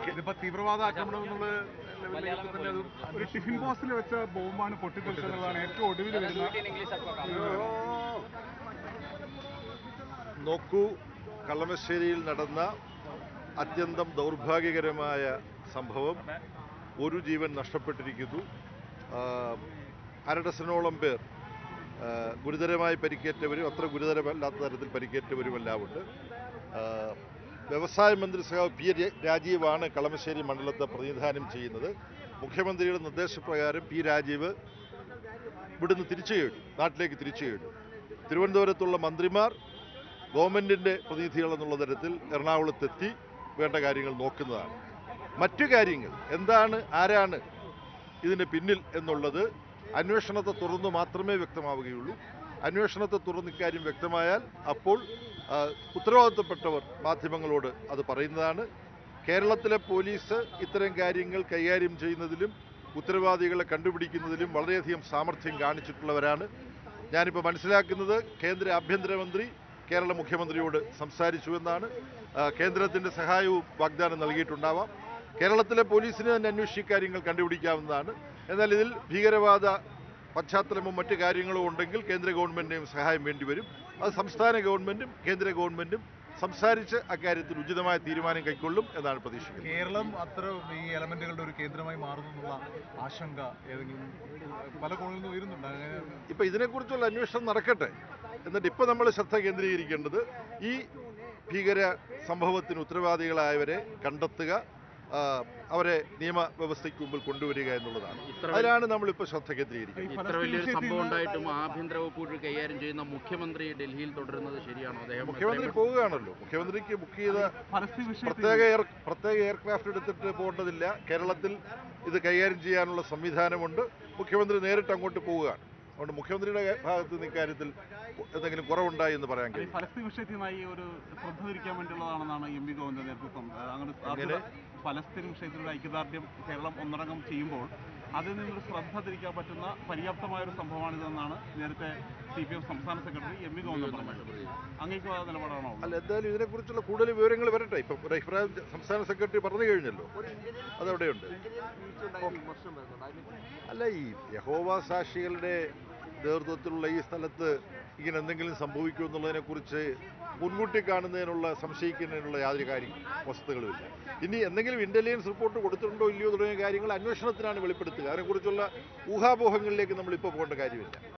ഇതിപ്പോ തീവ്രവാദ ആക്രമണം എന്നുള്ള ലെവലിലേക്ക് തന്നെ അത് ഒരു ടിഫിൻ ബോക്സിൽ വെച്ച ബോംബാണ് പൊട്ടിത്തെറിച്ചതാണ് ഏറ്റവും ഒടുവിൽ വരുന്ന നോക്കൂ കളമശ്ശേരിയിൽ നടന്ന അത്യന്തം ദൗർഭാഗ്യകരമായ സംഭവം ഒരു ജീവൻ നഷ്ടപ്പെട്ടിരിക്കുന്നു ആ, അര ഡസനോളം പേർ ആ, ഗുരുതരമായി പരിക്കേറ്റവരും അത്ര ഗുരുതരമല്ലാത്ത തരത്തിൽ പരിക്കേറ്റവരുമെല്ലാം ഉണ്ട് ആ, വ്യവസായ മന്ത്രി സഹാവ് പി ര- രാജീവാണ് കളമശ്ശേരി മണ്ഡലത്തെ പ്രതിനിധാനം ചെയ്യുന്നത് മുഖ്യമന്ത്രിയുടെ നിർദ്ദേശപ്രകാരം പി രാജീവ് ഇവിടുന്ന് തിരിച്ചു കഴിഞ്ഞു നാട്ടിലേക്ക് തിരിച്ചു കഴിഞ്ഞു തിരുവനന്തപുരത്തുള്ള മന്ത്രിമാർ ഗവൺമെന്റിന്റെ പ്രതിനിധികൾ എന്നുള്ള തരത്തിൽ എറണാകുളത്തെത്തി വേണ്ട കാര്യങ്ങൾ നോക്കുന്നതാണ് മറ്റു കാര്യങ്ങൾ എന്താണ് ആരാണ് ഇതിന് പിന്നിൽ എന്നുള്ളത് അന്വേഷണത്തെ തുറന്നു മാത്രമേ വ്യക്തമാവുകയുള്ളൂ അന്വേഷണത്തെ തുറന്ന് ഇക്കാര്യം വ്യക്തമായാൽ അപ്പോൾ ആ, ഉത്തരവാദിത്തപ്പെട്ടവർ മാധ്യമങ്ങളോട് അത് പറയുന്നതാണ് കേരളത്തിലെ പോലീസ് ഇത്തരം കാര്യങ്ങൾ കൈകാര്യം ചെയ്യുന്നതിലും ഉത്തരവാദികളെ കണ്ടുപിടിക്കുന്നതിലും വളരെയധികം സാമർഥ്യം കാണിച്ചിട്ടുള്ളവരാണ് ഞാനിപ്പോൾ മനസ്സിലാക്കുന്നത് കേന്ദ്ര ആഭ്യന്തരമന്ത്രി കേരള മുഖ്യമന്ത്രിയോട് സംസാരിച്ചു എന്നാണ് ആ, കേന്ദ്രത്തിന്റെ സഹായവും വാഗ്ദാനം നൽകിയിട്ടുണ്ടാവാം കേരളത്തിലെ പോലീസിന് തന്നെ അന്വേഷിച്ച് കാര്യങ്ങൾ കണ്ടുപിടിക്കാവുന്നതാണ് എന്നാൽ ഇതിൽ ഭീകരവാദ പശ്ചാത്തലമോ മറ്റു കാര്യങ്ങളോ ഉണ്ടെങ്കിൽ കേന്ദ്ര ഗവൺമെന്റിനെയും സഹായം വേണ്ടിവരും അത് സംസ്ഥാന ഗവൺമെന്റും കേന്ദ്ര ഗവൺമെന്റും സംസാരിച്ച് അക്കാര്യത്തിൽ ഉചിതമായ തീരുമാനം കൈക്കൊള്ളും എന്നാണ് പ്രതീക്ഷിക്കുന്നത് കേരളം അത്ര ഈ എലമെന്റുകളുടെ ഒരു കേന്ദ്രമായി മാറുന്നു എന്നുള്ള ആശങ്ക ഏതെങ്കിലും പല കോണിൽ നിന്ന് ഉയരുന്നുണ്ട് അങ്ങനെ ഇപ്പൊ ഇതിനെക്കുറിച്ചുള്ള അന്വേഷണം നടക്കട്ടെ എന്നിട്ട് ഇപ്പൊ നമ്മൾ ശ്രദ്ധ കേന്ദ്രീകരിക്കേണ്ടത് ഈ ഭീകര സംഭവത്തിന് ഉത്തരവാദികളായവരെ കണ്ടെത്തുക ആ, അവരെ നിയമവ്യവസ്ഥയ്ക്ക് മുമ്പിൽ കൊണ്ടുവരിക എന്നുള്ളതാണ് ഇത്ര അതിലാണ് നമ്മളിപ്പോൾ ശ്രദ്ധ കേന്ദ്രീകരിക്കുന്നത് ഇത്ര വലിയൊരു സംഭവം ഉണ്ടായിട്ടും ആഭ്യന്തര വകുപ്പ് കൈകാര്യം ചെയ്യുന്ന മുഖ്യമന്ത്രി ഡൽഹിയിൽ തുടരുന്നത് ശരിയാണോ അദ്ദേഹം മുഖ്യമന്ത്രി എത്രയും പോവുകയാണല്ലോ മുഖ്യമന്ത്രിക്ക് ബുക്ക് ചെയ്ത പരസ്യ വിഷയത്തിൽ പ്രത്യേക എയർ പ്രത്യേക എയർക്രാഫ്റ്റ് എടുത്തിട്ട് പോകേണ്ടതില്ല കേരളത്തിൽ ഇത് കൈകാര്യം ചെയ്യാനുള്ള സംവിധാനമുണ്ട് മുഖ്യമന്ത്രി നേരിട്ട് അങ്ങോട്ട് പോവുകയാണ് അതുകൊണ്ട് മുഖ്യമന്ത്രിയുടെ ഭാഗത്ത് നിന്ന് ഇക്കാര്യത്തിൽ എന്തെങ്കിലും കുറവുണ്ടായി എന്ന് പറയാൻ ഈ കഴിയും പലസ്തീൻ വിഷയത്തിനായി ഒരു ശ്രദ്ധ തിരിക്കാൻ വേണ്ടിയുള്ളതാണെന്നാണ് എം പി ഗോവിന്ദ നേതൃത്വം ആ, അങ്ങനെ എങ്ങനെ? അത് പലസ്തീൻ വിഷയത്തിലൊരു ഐക്യദാർഢ്യം കേരളം ഒന്നടങ്കം ചെയ്യുമ്പോൾ അതിൽ നിന്നൊരു ശ്രദ്ധ തിരിക്കാൻ പറ്റുന്ന പര്യാപ്തമായ ഒരു സംഭവമാണിതെന്നാണ് നേരത്തെ സി പി എം സംസ്ഥാന സെക്രട്ടറി എം വി ഗോവിന്ദൻ പറഞ്ഞത് അങ്ങേക്ക് ആ നിലപാടാണോ ഉള്ളത്? അല്ല എന്തായാലും ഇതിനെക്കുറിച്ചുള്ള കൂടുതൽ വിവരങ്ങൾ വരട്ടെ ഇപ്പം ഒരു അഭിപ്രായം സംസ്ഥാന സെക്രട്ടറി പറഞ്ഞു കഴിഞ്ഞല്ലോ അതവിടെയുണ്ട് അല്ല ഈ യഹോവ സാക്ഷികളുടെ നേതൃത്വത്തിലുള്ള ഈ സ്ഥലത്ത് ഇങ്ങനെ എന്തെങ്കിലും സംഭവിക്കും എന്നുള്ളതിനെ കുറിച്ച് മുൻകൂട്ടി കാണുന്നതിനുള്ള സംശയിക്കുന്നതിനുള്ള യാതൊരു കാര്യം വസ്തുതകളുമില്ല ഇനി എന്തെങ്കിലും ഇന്റലിജൻസ് റിപ്പോർട്ട് കൊടുത്തിട്ടുണ്ടോ ഇല്ലയോ തുടങ്ങിയ കാര്യങ്ങൾ അന്വേഷണത്തിനാണ് വെളിപ്പെടുത്തുക അതിനെക്കുറിച്ചുള്ള ഊഹാപോഹങ്ങളിലേക്ക് നമ്മൾ ഇപ്പോൾ പോകേണ്ട കാര്യമില്ല